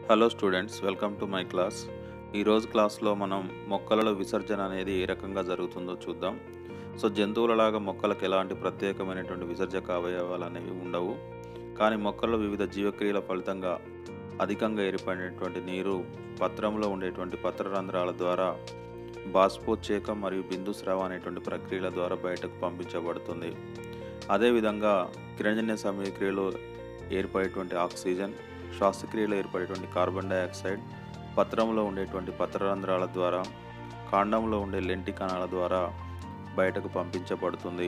hello students welcome to my class ఈరోజు క్లాస్లో మనం మొక్కలలో విసర్జన అనేది ఏ రకంగా జరుగుతుందో చూద్దాం సో జంతువులలాగా మొక్కలకు ఎలాంటి ప్రత్యేకమైనటువంటి విసర్జక అవయవాలు అనేవి ఉండవు కానీ మొక్కల్లో వివిధ జీవక్రియల ఫలితంగా అధికంగా ఏర్పడినటువంటి నీరు పత్రంలో ఉండేటువంటి పత్రరంధ్రాల ద్వారా బాష్పోచ్చేకం మరియు బిందు స్రావ అనేటువంటి ప్రక్రియల ద్వారా బయటకు పంపించబడుతుంది అదేవిధంగా కిరణజన్య సమయక్రియలో ఏర్పడేటువంటి ఆక్సిజన్ శ్వాసక్రియలో ఏర్పడేటువంటి కార్బన్ డైఆక్సైడ్ పత్రంలో ఉండేటువంటి పత్రరంధ్రాల ద్వారా కాండంలో ఉండే లెంటి కణాల ద్వారా బయటకు పంపించబడుతుంది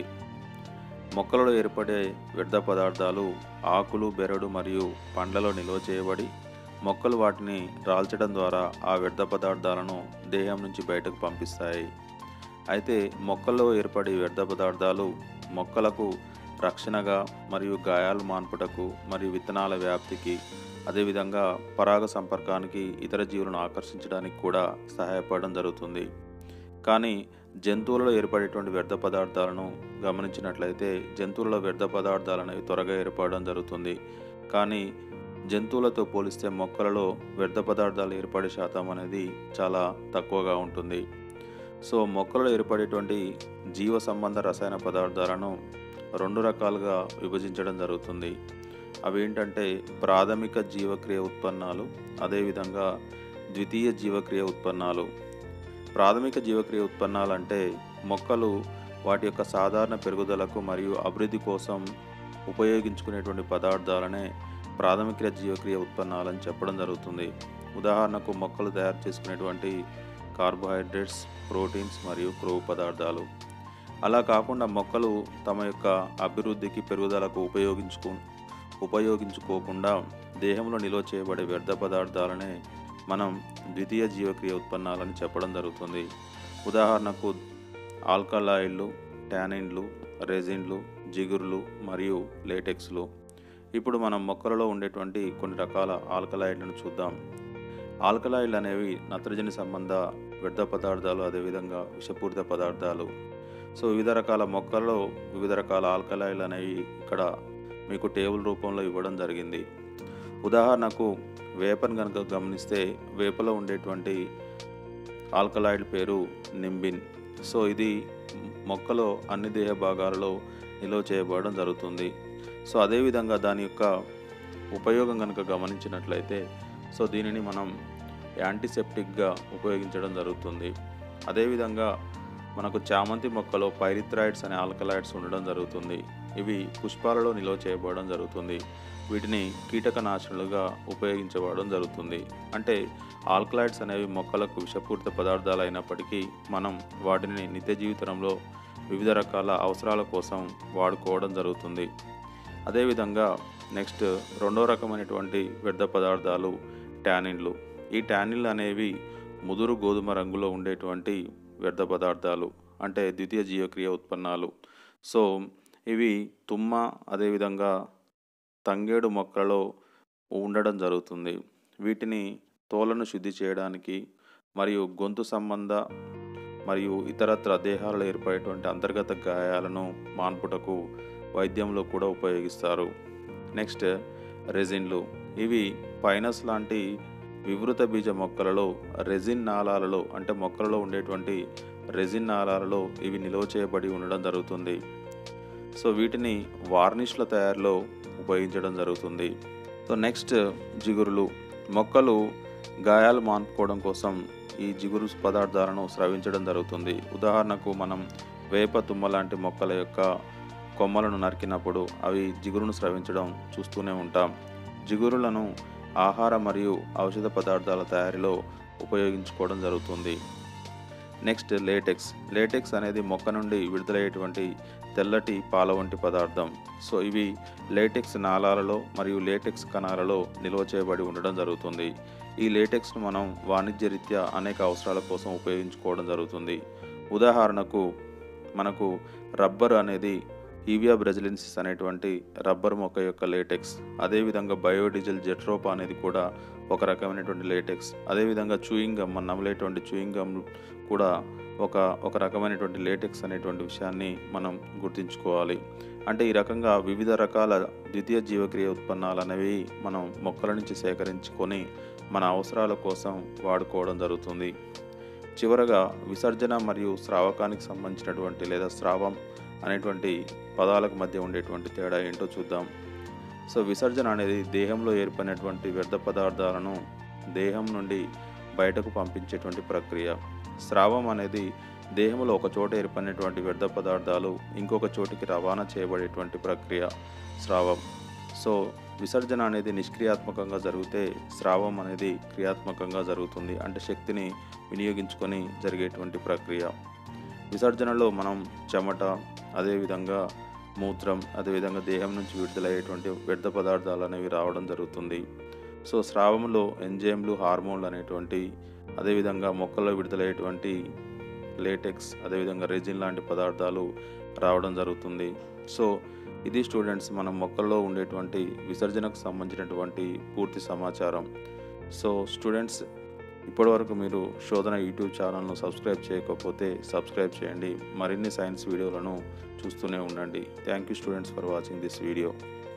మొక్కలలో ఏర్పడే వ్యర్థ పదార్థాలు ఆకులు బెరడు మరియు పండ్లలో నిల్వ చేయబడి మొక్కలు వాటిని రాల్చడం ద్వారా ఆ వ్యర్థ పదార్థాలను దేహం నుంచి బయటకు పంపిస్తాయి అయితే మొక్కల్లో ఏర్పడే వ్యర్థ పదార్థాలు మొక్కలకు రక్షణగా మరియు గాయాలు మాన్పుటకు మరియు విత్తనాల వ్యాప్తికి అదేవిధంగా పరాగ సంపర్కానికి ఇతర జీవులను ఆకర్షించడానికి కూడా సహాయపడడం జరుగుతుంది కానీ జంతువులలో ఏర్పడేటువంటి వ్యర్థ పదార్థాలను గమనించినట్లయితే జంతువులలో వ్యర్థ పదార్థాలు అనేవి త్వరగా ఏర్పడడం జరుగుతుంది కానీ జంతువులతో పోలిస్తే మొక్కలలో వ్యర్థ పదార్థాలు ఏర్పడే శాతం అనేది చాలా తక్కువగా ఉంటుంది సో మొక్కలలో ఏర్పడేటువంటి జీవ సంబంధ రసాయన పదార్థాలను రెండు రకాలుగా విభజించడం జరుగుతుంది అవి ఏంటంటే ప్రాథమిక జీవక్రియ ఉత్పన్నాలు అదేవిధంగా ద్వితీయ జీవక్రియ ఉత్పన్నాలు ప్రాథమిక జీవక్రియ ఉత్పన్నాలు అంటే మొక్కలు వాటి యొక్క సాధారణ పెరుగుదలకు మరియు అభివృద్ధి కోసం ఉపయోగించుకునేటువంటి పదార్థాలనే ప్రాథమిక జీవక్రియ ఉత్పన్నాలని చెప్పడం జరుగుతుంది ఉదాహరణకు మొక్కలు తయారు చేసుకునేటువంటి కార్బోహైడ్రేట్స్ ప్రోటీన్స్ మరియు క్రొవ్వు పదార్థాలు అలా కాకుండా మొక్కలు తమ యొక్క అభివృద్ధికి పెరుగుదలకు ఉపయోగించుకు ఉపయోగించుకోకుండా దేహంలో నిల్వ చేయబడే వ్యర్థ పదార్థాలనే మనం ద్వితీయ జీవక్రియ ఉత్పన్నాలని చెప్పడం జరుగుతుంది ఉదాహరణకు ఆల్కలాయిడ్లు టానిన్లు రెజిన్లు జిగురులు మరియు లేటెక్స్లు ఇప్పుడు మనం మొక్కలలో ఉండేటువంటి కొన్ని రకాల ఆల్కలాయిడ్లను చూద్దాం ఆల్కలాయిడ్లు అనేవి నత్రజని సంబంధ వ్యర్థ పదార్థాలు అదేవిధంగా విషపూరిత పదార్థాలు సో వివిధ రకాల మొక్కల్లో వివిధ రకాల ఆల్కలాయిడ్లు అనేవి ఇక్కడ మీకు టేబుల్ రూపంలో ఇవ్వడం జరిగింది ఉదాహరణకు వేపను కనుక గమనిస్తే వేపలో ఉండేటువంటి ఆల్కలాయిడ్ పేరు నింబిన్ సో ఇది మొక్కలో అన్ని దేహ భాగాలలో నిల్వ చేయబడడం జరుగుతుంది సో అదేవిధంగా దాని యొక్క ఉపయోగం కనుక గమనించినట్లయితే సో దీనిని మనం యాంటీసెప్టిక్గా ఉపయోగించడం జరుగుతుంది అదేవిధంగా మనకు చామంతి మొక్కలో పైరిథ్రాయిడ్స్ అనే ఆల్కలాయిడ్స్ ఉండడం జరుగుతుంది ఇవి పుష్పాలలో నిల్వ చేయబడడం జరుగుతుంది వీటిని కీటకనాశనులుగా ఉపయోగించబడడం జరుగుతుంది అంటే ఆల్కలాయిడ్స్ అనేవి మొక్కలకు విషపూరిత పదార్థాలు అయినప్పటికీ మనం వాటిని నిత్య జీవితంలో వివిధ రకాల అవసరాల కోసం వాడుకోవడం జరుగుతుంది అదేవిధంగా నెక్స్ట్ రెండో రకమైనటువంటి వ్యర్థ పదార్థాలు టానిన్లు ఈ టానిన్లు అనేవి ముదురు గోధుమ రంగులో ఉండేటువంటి వ్యర్థ పదార్థాలు అంటే ద్వితీయ జీవక్రియ ఉత్పన్నాలు సో ఇవి తుమ్మ అదేవిధంగా తంగేడు మొక్కలలో ఉండడం జరుగుతుంది వీటిని తోలను శుద్ధి చేయడానికి మరియు గొంతు సంబంధ మరియు ఇతరత్ర దేహాలలో ఏర్పడేటువంటి అంతర్గత గాయాలను మాన్పుటకు వైద్యంలో కూడా ఉపయోగిస్తారు నెక్స్ట్ రెజిన్లు ఇవి పైనస్ లాంటి వివృత బీజ మొక్కలలో రెజిన్ నాళాలలో అంటే మొక్కలలో ఉండేటువంటి రెజిన్ నాళాలలో ఇవి నిల్వ చేయబడి ఉండడం జరుగుతుంది సో వీటిని వార్నిష్ల తయారీలో ఉపయోగించడం జరుగుతుంది సో నెక్స్ట్ జిగురులు మొక్కలు గాయాలు మాన్పుకోవడం కోసం ఈ జిగురు పదార్థాలను స్రవించడం జరుగుతుంది ఉదాహరణకు మనం వేప తుమ్మ లాంటి మొక్కల యొక్క కొమ్మలను నరికినప్పుడు అవి జిగురును స్రవించడం చూస్తూనే ఉంటాం జిగురులను ఆహార మరియు ఔషధ పదార్థాల తయారీలో ఉపయోగించుకోవడం జరుగుతుంది నెక్స్ట్ లేటెక్స్ లేటెక్స్ అనేది మొక్క నుండి విడుదలయ్యేటువంటి తెల్లటి పాల వంటి పదార్థం సో ఇవి లేటెక్స్ నాళాలలో మరియు లేటెక్స్ కణాలలో నిల్వ చేయబడి ఉండడం జరుగుతుంది ఈ లేటెక్స్ను మనం వాణిజ్యరీత్యా అనేక అవసరాల కోసం ఉపయోగించుకోవడం జరుగుతుంది ఉదాహరణకు మనకు రబ్బర్ అనేది ఈవియా బ్రెజిలెన్సిస్ అనేటువంటి రబ్బర్ మొక్క యొక్క లేటెక్స్ అదేవిధంగా బయోడీజిల్ జెట్రోపా అనేది కూడా ఒక రకమైనటువంటి లేటెక్స్ అదేవిధంగా చూయింగ్ గమ్ మనం నమలేటువంటి చూయింగ్ గమ్ కూడా ఒక ఒక రకమైనటువంటి లేటెక్స్ అనేటువంటి విషయాన్ని మనం గుర్తుంచుకోవాలి అంటే ఈ రకంగా వివిధ రకాల ద్వితీయ జీవక్రియ ఉత్పన్నాలు అనేవి మనం మొక్కల నుంచి సేకరించుకొని మన అవసరాల కోసం వాడుకోవడం జరుగుతుంది చివరగా విసర్జన మరియు స్రావకానికి సంబంధించినటువంటి లేదా స్రావం అనేటువంటి పదాలకు మధ్య ఉండేటువంటి తేడా ఏంటో చూద్దాం సో విసర్జన అనేది దేహంలో ఏర్పడినటువంటి వ్యర్థ పదార్థాలను దేహం నుండి బయటకు పంపించేటువంటి ప్రక్రియ స్రావం అనేది దేహంలో ఒక చోట ఏర్పడినటువంటి వ్యర్థ పదార్థాలు ఇంకొక చోటికి రవాణా చేయబడేటువంటి ప్రక్రియ స్రావం సో విసర్జన అనేది నిష్క్రియాత్మకంగా జరిగితే స్రావం అనేది క్రియాత్మకంగా జరుగుతుంది అంటే శక్తిని వినియోగించుకొని జరిగేటువంటి ప్రక్రియ విసర్జనలో మనం చెమట అదేవిధంగా మూత్రం అదేవిధంగా దేహం నుంచి విడుదలయ్యేటువంటి వ్యర్థ పదార్థాలు అనేవి రావడం జరుగుతుంది సో స్రావంలో ఎంజైమ్లు హార్మోన్లు అనేటువంటి అదేవిధంగా మొక్కల్లో విడుదలయ్యేటువంటి లేటెక్స్ అదేవిధంగా రెజిన్ లాంటి పదార్థాలు రావడం జరుగుతుంది సో ఇది స్టూడెంట్స్ మన మొక్కల్లో ఉండేటువంటి విసర్జనకు సంబంధించినటువంటి పూర్తి సమాచారం సో స్టూడెంట్స్ ఇప్పటివరకు మీరు శోధన యూట్యూబ్ ఛానల్ను సబ్స్క్రైబ్ చేయకపోతే సబ్స్క్రైబ్ చేయండి మరిన్ని సైన్స్ వీడియోలను చూస్తూనే ఉండండి thank you students for watching this video